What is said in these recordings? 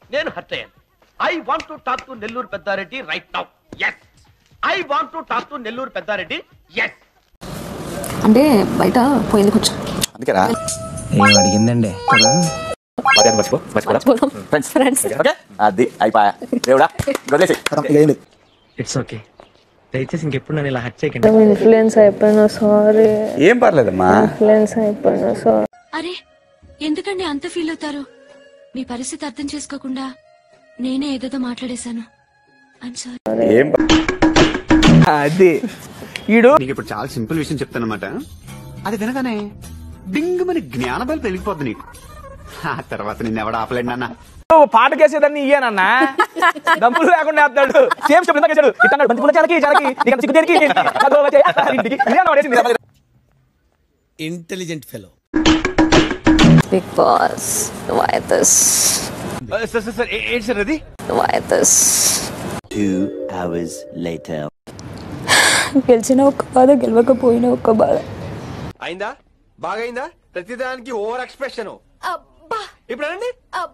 నేను హర్ట్ అయ్యాను I want to talk to Nellore Pedda Reddy right now yes I want to talk to Nellore Pedda Reddy yes అంటే బయట పోయింది కొంచెం అందుకేరా ఏం అడిగిందండి కదా మర్యాద మర్చిపో మర్చిపోరా పోదాం. Friends Friends. ఓకే అది అయిపోయా దేవుడా వదిలేసి ఇట్స్ ఓకే దయచేసి ఇంకెప్పుడు నన్ను ఇలా హట్ చేయకండి ఇన్ఫ్లుయెన్స్ అయిపోయినా సారీ ఏం పర్లేదమ్మా ఇన్ఫ్లుయెన్స్ అయిపోయినా సారీ అరే ఎందుకండి అంత ఫీల్ అవుతారు మీ పరిస్థితి అర్థం చేసుకోకుండా నేనే ఏదేదో మాట్లాడేశాను ఐమ్ సారీ ఏం అది ఈడు నీకు ఇప్పుడు చాలా సింపుల్ విషయం చెప్తానమాట అది వినగానే డింగ్ మన జ్ఞానబలి పెరిగిపోద్ది నీకు ఆ తర్వాత నిన్ను ఎవడ ఆపలేడు నాన్న పాట కేసేదాన్ని ఇయ్యానన్నా డబ్బులు లేకుండా వేస్తాడు సేమ్ స్టెప్ ఇందాక వేసాడు ఇతను బంతి పూల చాలకి చాలకి నీకు సిగ్గు దేనికి అదో వచ్చే, ఇంటికి. ఇదే అన్న వాడేసింది. Intelligent fellow Bigg Boss why this sir sir sir ఏంటి సార్ అది why this two hours later గెలిచిన ఒక్క బాధ గెలవకపోయిన ఒక్క బాధ అయిందా బాగైందా ప్రతిదానికి ఓవర్ ఎక్స్ప్రెషన్ ఇప్పుడు అనండి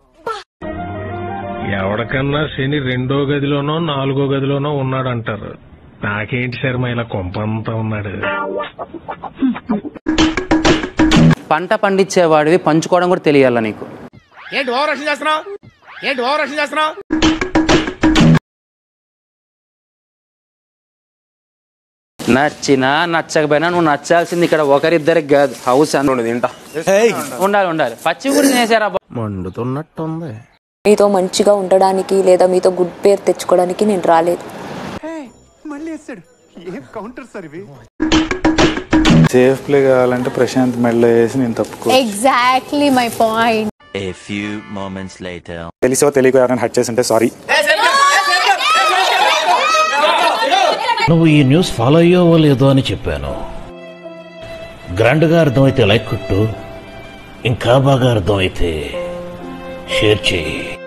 ఎవడికన్నా శని రెండో గదిలోనో నాలుగో గదిలోనో ఉన్నాడంటారు నాకేంటి శర్మ ఇలా కొంపంతా ఉన్నాడు పంట పండించేవాడివి పంచుకోవడం కూడా తెలియాల నీకు ఏంటి ఓవర్ రక్షణ చేస్తున్నావు ఏంటి ఓవర్ రక్షణ చేస్తున్నావు నచ్చినా నచ్చకపోయినా నువ్వు నచ్చాల్సింది ఇక్కడ ఒకరిద్దరికి కాదు హౌస్ తింటా ఉండాలి ఉండాలి పచ్చి కూడా తినేసారా మండుతున్నట్టుంది మీతో మంచిగా ఉండడానికి లేదా మీతో గుడ్ పేరు తెచ్చుకోవడానికి నేను రాలేదు మళ్ళీ వేస్తాడు ఏం కౌంటర్ సార్ ఇవి సేఫ్ ప్లే కావాలంటే ప్రశాంత్ మెడలో వేసి నేను తప్పుకో exactly my point A few moments later. తెలిసో తెలియక ఎవరైనా హట్ చేసి ఉంటే సారీ నువ్వు ఈ న్యూస్ ఫాలో అయ్యావో లేదో అని చెప్పాను గ్రాండ్గా అర్థమైతే లైక్ కొట్టు ఇంకా బాగా అర్థమైతే షేర్ చేయి